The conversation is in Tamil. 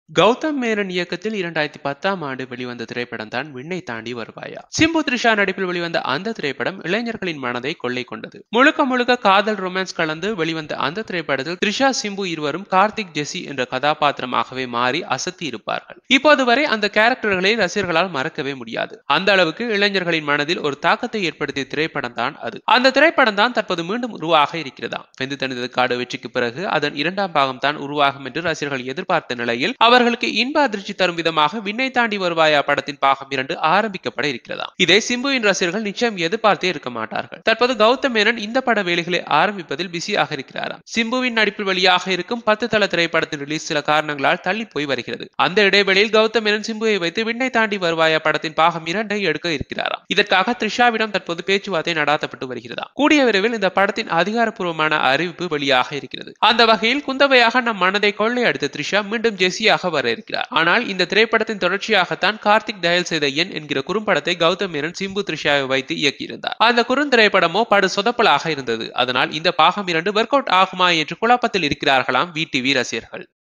கௌதம் மேனன் இயக்கத்தில் இரண்டாயிரத்தி பத்தாம் ஆண்டு வெளிவந்த திரைப்படம் தான் விண்ணை தாண்டி வருவாயா சிம்பு த்ரிஷா நடிப்பில் வெளிவந்த அந்த திரைப்படம் இளைஞர்களின் மனதை கொள்ளை கொண்டது முழுக்க முழுக்க காதல் ரொமான்ஸ் கலந்து வெளிவந்த அந்த திரைப்படத்தில் த்ரிஷா சிம்பு இருவரும் கார்த்திக் ஜெசி என்ற கதாபாத்திரமாகவே மாறி அசத்தி இருப்பார்கள் இப்போது வரை அந்த கேரக்டர்களை ரசிகர்களால் மறக்கவே முடியாது அந்த அளவுக்கு இளைஞர்களின் மனதில் ஒரு தாக்கத்தை ஏற்படுத்திய திரைப்படம் தான் அது அந்த திரைப்படம் தான் தற்போது மீண்டும் உருவாக இருக்கிறதா வெந்து தனித்தது காடு வெற்றிக்கு பிறகு அதன் இரண்டாம் பாகம் தான் உருவாகும் என்று ரசிகர்கள் எதிர்பார்த்த நிலையில் அவர்களுக்கு இன்ப அதிர்ச்சி தரும் விதமாக விண்ணை தாண்டி வருவாயா படத்தின் பாகம் இரண்டு ஆரம்பிக்கப்பட இருக்கிறதா இதை சிம்புவின் ரசிகர்கள் நிச்சயம் எதிர்பார்த்தே இருக்க மாட்டார்கள் தற்போது கௌதம் மேனன் இந்த பட வேலைகளை ஆரம்பிப்பதில் பிஸியாக இருக்கிறாராம் சிம்புவின் நடிப்பில் வெளியாக இருக்கும் பத்து தள திரைப்படத்தின் ரிலீஸ் சில காரணங்களால் தள்ளி போய் வருகிறது அந்த இடைவெளியில் கௌதம் மேனன் சிம்புவை வைத்து விண்ணை தாண்டி வருவாயா படத்தின் பாகம் இரண்டை எடுக்க இருக்கிறாராம் இதற்காக த்ரிஷாவிடம் தற்போது பேச்சுவார்த்தை நடாத்தப்பட்டு வருகிறதா கூடிய விரைவில் இந்த படத்தின் அதிகாரப்பூர்வமான அறிவிப்பு வெளியாக இருக்கிறது அந்த வகையில் குந்தவையாக நம் மனதை கொள்ளையடித்த த்ரிஷா மீண்டும் ஜெசியாக வர இருக்கிறார் ஆனால் இந்த திரைப்படத்தின் தொடர்ச்சியாகத்தான் கார்த்திக் தயல் செய்த எண் என்கிற குறும்படத்தை கௌதம் மேனன் சிம்பு த்ரிஷாவை வைத்து இயக்கியிருந்தார் அந்த குறுந்திரைப்படமோ படு சொதப்பலாக இருந்தது அதனால் இந்த பாகம் இரண்டு ஒர்க் அவுட் ஆகுமா என்று குழப்பத்தில் இருக்கிறார்களாம் வி டிவி ரசிகர்கள்